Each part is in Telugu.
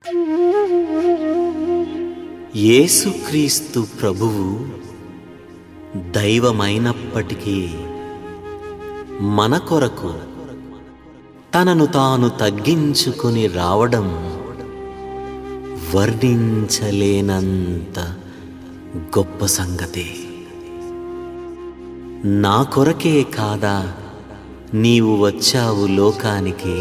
యేసుక్రీస్తు ప్రభువు దైవమైనప్పటికీ మన కొరకు తనను తాను తగ్గించుకుని రావడం వర్ణించలేనంత గొప్ప సంగతి నా కొరకే కాదా నీవు వచ్చావు లోకానికి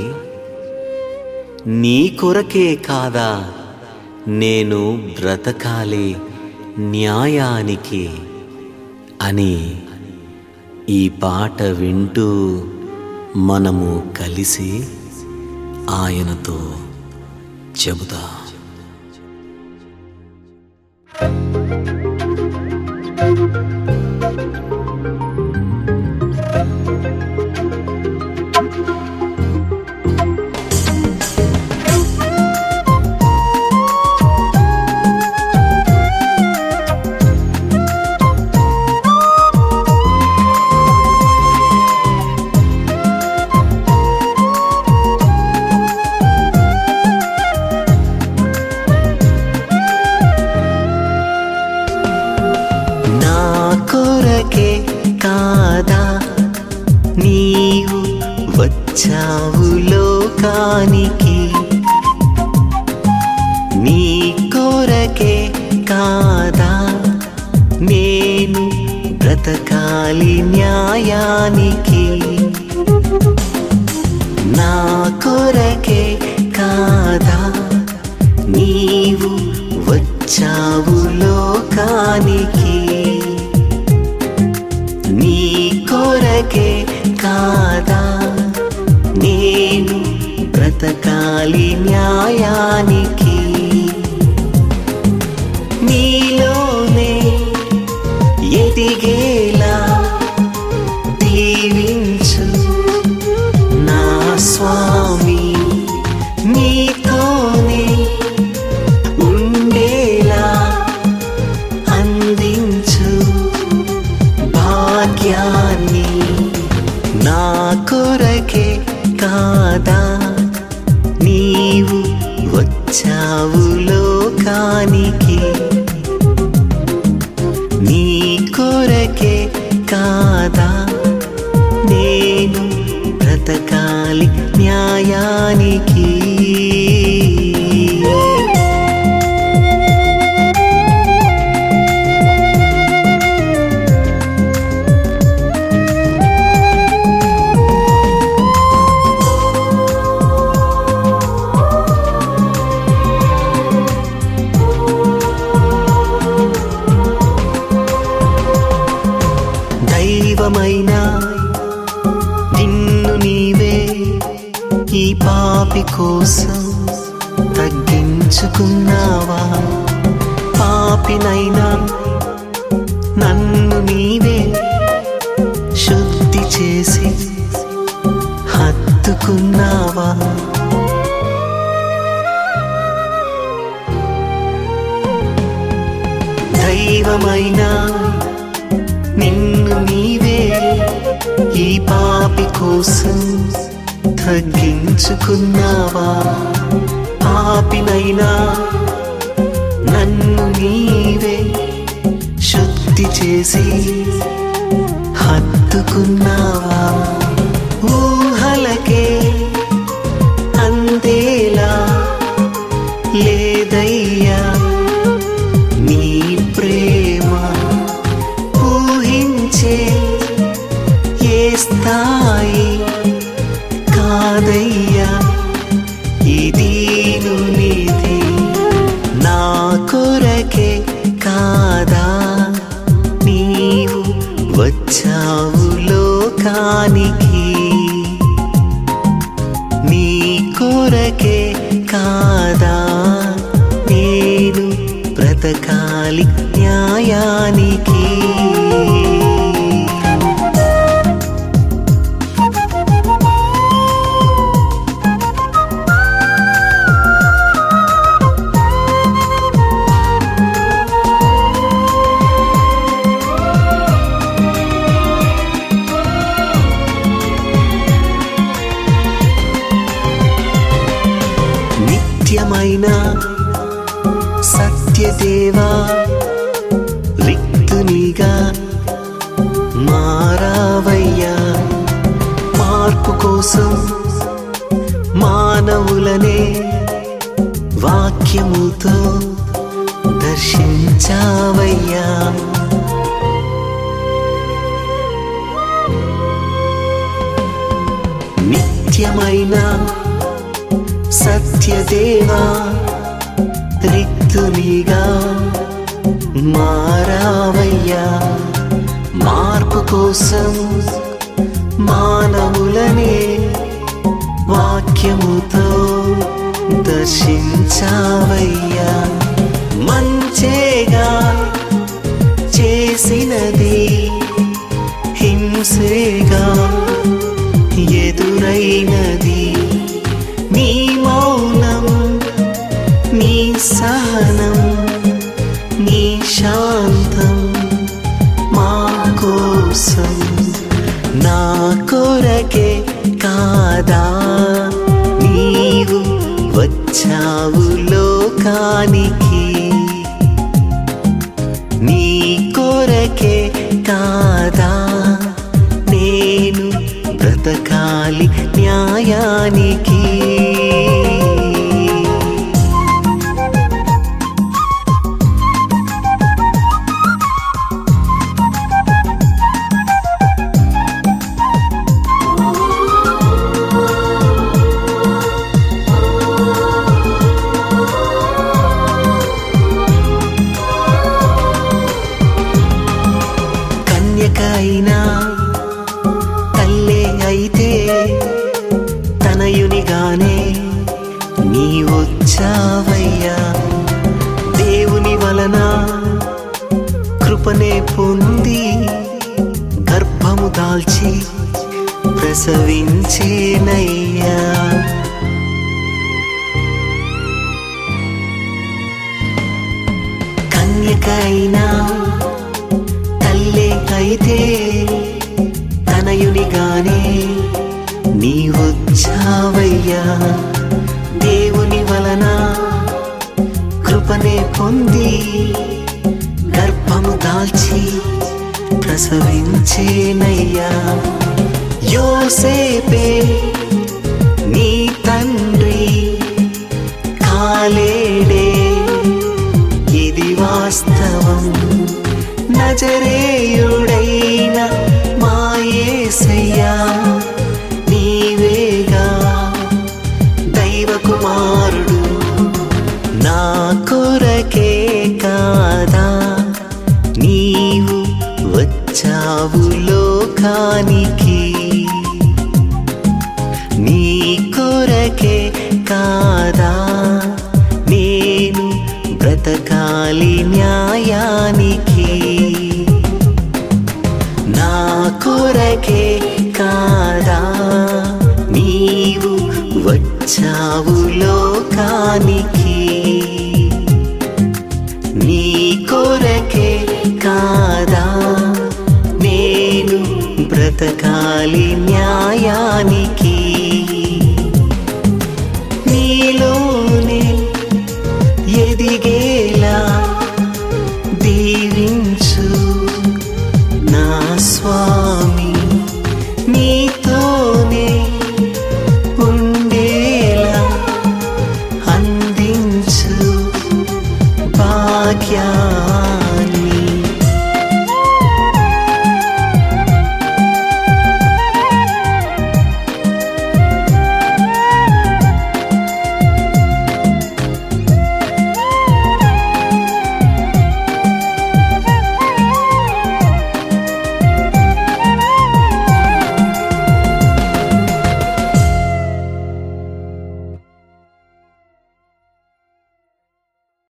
నీ కొరకే కాదా నేను బ్రతకాలి న్యాయానికి అని ఈ పాట వింటూ మనము కలిసి ఆయనతో చెబుతా నా కొరకే కాదా నీవు వచ్చావు లోకానికి నీ కొరకే కాదా నేను బ్రతకాలి న్యాయానికి నా కొరకే కాదా నీవు వచ్చావు లోకానికి నీ కొరకే కాదా నేను బ్రతకాలి న్యాయానికి నీలోనే ఎదిగేలా దీవించు నా స్వామి నీతోనే ఉండేలా అందించు భాగ్యాన్ని నా కొరకే కాదా నీవు వచ్చావు లోకానికి నీ కొరకే కాదా నేను బ్రతకాలి న్యాయానికి దైవమైన నిన్ను నీవే ఈ పాపి కోసం తగ్గించుకున్నావా పాపినైనా నన్ను నీవే శుద్ధి చేసి హత్తుకున్నావా దైవమైనా నిన్ను నీవే ఈ పాపి కోసం తగ్గించుకున్నావా పాపినైనా నన్ను నీవే శుద్ధి చేసి హత్తుకున్నావా ఊహలకే అందేలా లేదయ్యా నీ ప్రేమ ఊహించే ఏ స్థాయి కాదయ్యా ఇదీను నీది నా కొరకే కాదా నీవు వచ్చావు లోకానికి నీ కొరకే కాదా నేను బ్రతకాలి న్యాయానికి నిత్య నిత్యమైన సత్యదేవా రిక్తునిగా మారావయ్యా మార్పు కోసం మానవులనే వాక్యముతో దర్శించావయ్యా నిత్యమైన సత్యదేవా రిక్తునిగా మారావయ్యా మార్పు కోసం మానవులనే వాక్యముతో దర్శించావయ్యా మంచేగా చేసినది హింసేగా ఎదురైనది నీ మౌనం నీ సహనం నీ శాంతం మా కోసం నా కొరకే కాదా నీవు వచ్చావు లోకానికి నీ కొరకే కాదా నేను బ్రతకాలి న్యాయానికి కన్యకైనా తల్లే అయితే తనయునిగానే నీ వచ్చావయ్యా దేవుని వలన కృపనే పొంది గర్భము దాల్చి ప్రసవించేనయ్యా కన్యకైనా తల్లే అయితే తనయునిగానే నీ వచ్చావయ్యా దేవుని వలన కృపనే పొంది గర్భము దాల్చి ప్రసవించేనయ్యా యోసేపే నీ తండ్రి కాలేడే ఇది వాస్తవం నజరేయుడైన మాయేసయ్యా నీవేగా దైవ కుమారుడు నా కొరకే కాదా నీవు వచ్చావు లోకానికి నీ కొరకే కాదా నేను బ్రతకాలి న్యాయానికి నా కొరకే కాదా నీవు వచ్చావు లోకానికి నీ కొరకే కాదా నేను బ్రతకాలి న్యాయానికి